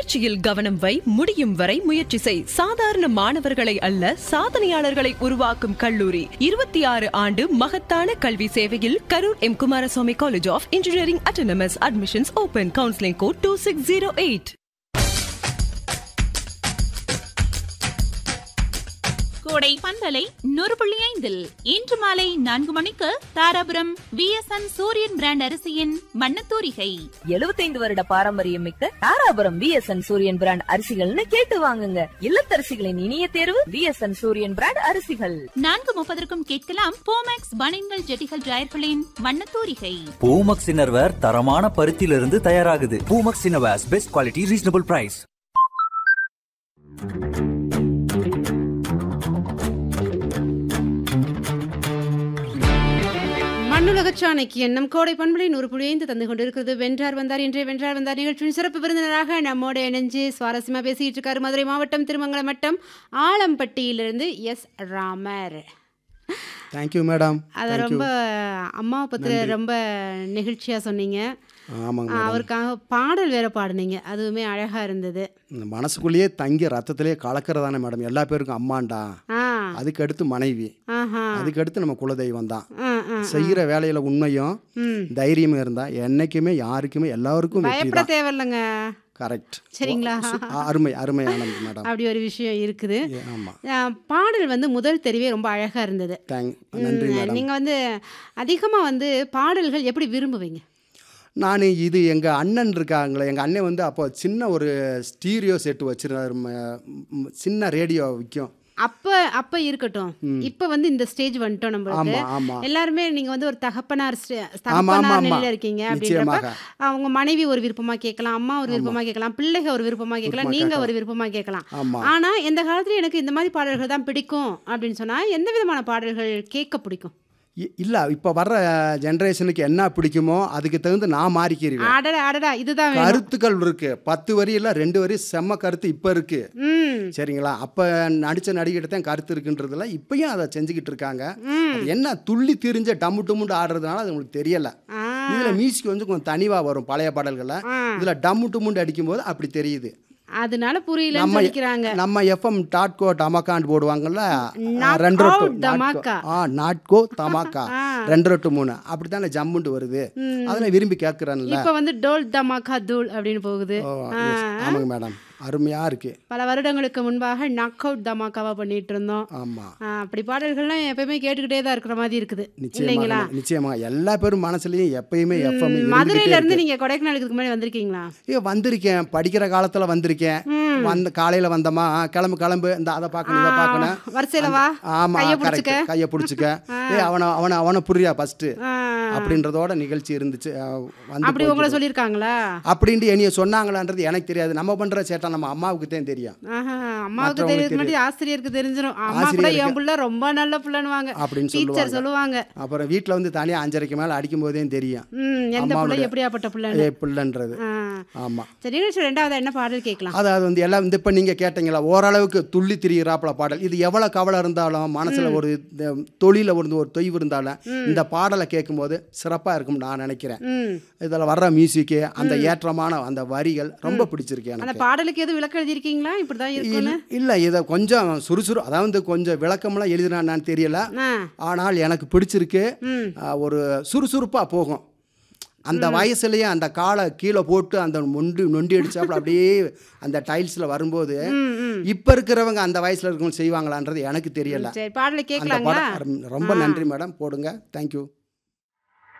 முயற்சியில் கவனம் வை முடியும் வரை முயற்சி செய் சாதாரண மாணவர்களை அல்ல சாதனையாளர்களை உருவாக்கும் கல்லூரி இருபத்தி ஆறு ஆண்டு மகத்தான கல்வி சேவையில் Karur M Kumaraswamy college of engineering autonomous admissions open counselling code two six zero eight கோடை பண்பலை நூறு புள்ளி ஐந்தில் இன்று மாலை நான்கு மணிக்கு தாராபுரம் விஎஸ்என் சூரியன் பிராண்ட் அரிசியின் மண்ணத்தூரிகை 75 வருட பாரம்பரியம் மிக்க தாராபுரம் விஎஸ்என் சூரியன் பிராண்ட் அரிசிகள்னு கேட்டு வாங்குங்க இல்லத்தரசிகளின் இனிய தேர்வு விஎஸ்என் சூரியன் பிராண்ட் அரிசிகள் நான்கு முப்பதற்கும் கேட்கலாம் போமேக்ஸ் பனின்கள் ஜெட்டிகள் ஜாயர்களின் மண்ணத்தூரிகை பூமக்ஸ் இன்னர்வேர் தரமான பருத்தியிலிருந்து தயாராகுது Poomex innerwears best quality reasonable price மண்ணுலக சாணக்கியன் நம் கோடை பண்பலை நூறு புள்ளியைந்து தந்து கொண்டிருக்கிறது வென்றார் வந்தார் இன்றைய வென்றார் வந்தார் நிகழ்ச்சியின் சிறப்பு விருந்தினராக நம்மோட இணைஞ்சு சுவாரஸ்யமா பேசிட்டு இருக்காரு மதுரை மாவட்டம் திருமங்கலம் வட்டம் ஆலம்பட்டியிலிருந்து எஸ் ராமர் தேங்க்யூ மேடம் அதை ரொம்ப அம்மாவை பற்றி ரொம்ப நெகிழ்ச்சியாக சொன்னீங்க ஆமாங்க ஆ, அவருக்காக பாடல் வேற பாடுனீங்க அதுவுமே அழகா இருந்தது இந்த மனசுக்குள்ளேயே தங்கி ரத்தத்திலேயே கலக்கிறதானே மேடம் எல்லா பேருக்கும் அம்மாண்டா ஆ அதுக்கு அடுத்து மனைவி ஆஹா அதுக்கு அடுத்து நம்ம குலதெய்வம் தான் ஆ ஆ செய்கிற வேலையில் உண்மையும் ம் தைரியமும் இருந்தால் என்னைக்குமே யாருக்குமே எல்லாருக்கும் வெற்றி பயப்பட தான் தேவையில்லைங்க கரெக்ட் சரிங்களா? அருமை அருமையானது மேடம் அப்படி ஒரு விஷயம் இருக்குது ஆமாம் ஆ, பாடல் வந்து முதல் தெரிவே ரொம்ப அழகா இருந்தது தேங்க் நன்றி ம், மேடம் நீங்க வந்து அதிகமா வந்து பாடல்கள் எப்படி விரும்புவீங்க நான் இது எங்கள் அண்ணன் இருக்காங்களே எங்கள் அண்ணன் வந்து அப்போ சின்ன ஒரு ஸ்டீரியோ செட்டு வச்சிருந்தாரு ம- ம், சின்ன ரேடியோ விற்கும் அப்ப அப்ப இருக்கட்டும் இப்ப வந்து இந்த ஸ்டேஜ் வந்துட்டோம் நம்மளுக்கு ஆமாம் ஆமாம் எல்லாருமே நீங்க வந்து ஒரு தகப்பனார் ஸ்டே- ஆமா, தகப்பனார் ஆமா. நிலையில இருக்கீங்க அப்படின்றப்ப நிச்சயமாக. அவங்க மனைவி ஒரு விருப்பமா கேட்கலாம் அம்மா ஒரு விருப்பமா கேட்கலாம் பிள்ளைங்க ஒரு விருப்பமா கேட்கலாம் விருப்பமா நீங்க ஒரு விருப்பமா கேட்கலாம் ஆமாம் ஆனா இந்த காலத்துல எனக்கு இந்த மாதிரி பாடல்கள் தான் பிடிக்கும் அப்படின்னு சொன்னா எந்த விதமான பாடல்கள் கேட்க பிடிக்கும் இல்லை இப்போ வர்ற ஜென்ரேஷனுக்கு என்ன பிடிக்குமோ அதுக்கு தகுந்து நான் மாறிக்கிறேன் அடடா அடடா இதுதான் வேணும் கருத்துக்கள் இருக்கு பத்து வரியில் ரெண்டு வரி செம்ம கருத்து இப்போ இருக்கு ம் சரிங்களா அப்போ நடித்த நடிகிட்ட தான் கருத்து இருக்குன்றதுல இப்பயும் அதை செஞ்சுக்கிட்டு இருக்காங்க அது என்ன துள்ளி திரிஞ்ச டம்மு டம்முண்டு ஆடுறதுனால அது உங்களுக்கு தெரியல ஆ இதில் மியூசிக் வந்து கொஞ்சம் தனிவாக வரும் பழைய பாடல்களில் ஆ. இதில் டம்மு டும்முண்டு அடிக்கும்போது அப்படி தெரியுது அதனால புரியலன்னு நம்ம சொல்லிக்கிறாங்க நம்ம எஃப்எம் டாட்கோ டமாக்கான்னு போடுவாங்கல்ல Knock ரெண்டு out ரொட்டு தமாக்கா. ஆ நாட்கோ தமாக்கா ஆ. ரெண்டு ரொட்டு மூணு அப்படி தானே ஜம்முண்டு வருது அதெல்லாம் விரும்பி கேட்குறேன்ல இப்ப வந்து டோல் தமாக்கா தூள் அப்படின்னு போகுது ஓ yes. ஆமாங்க மேடம் அருமையாக இருக்கு பல வருடங்களுக்கு முன்பாக நாக் அவுட் தமாக்காவா பண்ணிட்டு இருந்தோம் ஆமாம் ஆ, அப்படி பாடல்கள்லாம் எப்பயுமே கேட்டுக்கிட்டே தான் இருக்கிற மாதிரி இருக்குது இல்லைங்களா நிச்சயமாக நிச்சயமாக எல்லா பேரும் மனசுலயும் எப்பயுமே எஃப்எம் மதுரையில இருந்து நீங்க கொடைக்கானலுக்கு முன்னாடி வந்திருக்கீங்களா ஐயோ வந்திருக்கேன் படிக்கிற காலத்துல வந்திருக்கேன் வந்த காலையில வந்தோமா ஆ, கிளம்பு கிளம்பு இந்த அதை பார்க்கணும் இதை பார்க்கணும் வரிசையில வா ஆமா கைய கரெக்ட் பிடிச்சுக்க கையை பிடிச்சிக்க ஏ அவனை அவனை அவனை புரியா ஃபர்ஸ்ட் ஆ, அப்படின்றதோட நிகழ்ச்சி இருந்துச்சு ஆ, வந்து அப்படி உங்களை போயிட்டு சொல்லியிருக்காங்களா அப்படின்ட்டு என்னைய சொன்னாங்களான்றது எனக்கு தெரியாது நம்ம பண்ற சேட்டை நம்ம அம்மாவுக்கு தான் தெரியும் ஆஹா, அம்மாவுக்கு மற்றவங்களுக்கு தெரியுது முன்னாடி ஆசிரியருக்கு தெரிஞ்சிடும் அம்மா கூட ஆசிரியருக்கு. என் புள்ள ரொம்ப நல்ல புள்ளன்னுவாங்க அப்படின்னு டீச்சர் சொல்லுவாங்க சொல்லுவாங்க அப்புறம் வீட்டில் வந்து தனியாக அஞ்சரைக்கு மேலே அடிக்கும் போதே தெரியும் ம் எந்த புள்ள அம்மாவுடைய- எப்படியாப்பட்ட புள்ளன்னு ஏ பிள்ளைன்றது ஆ. ஆமாம் சரி நிகழ்ச்சி ரெண்டாவது என்ன பாடல் கேட்கலாம் அதாவது வந்து எல்லாம் வந்து இப்போ நீங்கள் கேட்டீங்களா ஓரளவுக்கு துள்ளி திரியிறாப்புல பாடல் இது எவ்வளோ கவலை இருந்தாலும் மனசில் ஒரு தொழிலில் ஒரு ஒரு தொய்வு இருந்தாலும் இந்த பாடலை கேட்கும்போது சிறப்பாக இருக்கும்னு நான் நினைக்கிறேன் ம் இதில் வர்ற மியூசிக்கு அந்த ஏற்றமான அந்த வரிகள் ரொம்ப பிடிச்சிருக்கு அந்த எனக்கு பாடலுக்கு எதுவும் விளக்கம் எழுதியிருக்கீங்களா இப்படிதான் இருக்கும்னு இல்லை இதை கொஞ்சம் சுறுசுறு அதாவது கொஞ்சம் விளக்கமெல்லாம் எழுதினான்னு தெரியல ஆ ஆனால் எனக்கு பிடிச்சிருக்கு ம் ஆ, ஒரு சுறுசுறுப்பாக போகும் அந்த வயசுலயே அந்த காலை கீழே போட்டு அந்த நொண்டி நொண்டி அடிச்சாப்புல அப்படியே அந்த டைல்ஸில் வரும்போது ம் ம் இப்போ இருக்கிறவங்க அந்த வயசில் இருக்கவங்க செய்வாங்களான்றது எனக்கு தெரியல சரி பாடலை அந்த கேட்கலாங்களா படம் ரொம்ப நன்றி மேடம் போடுங்க தேங்க்யூ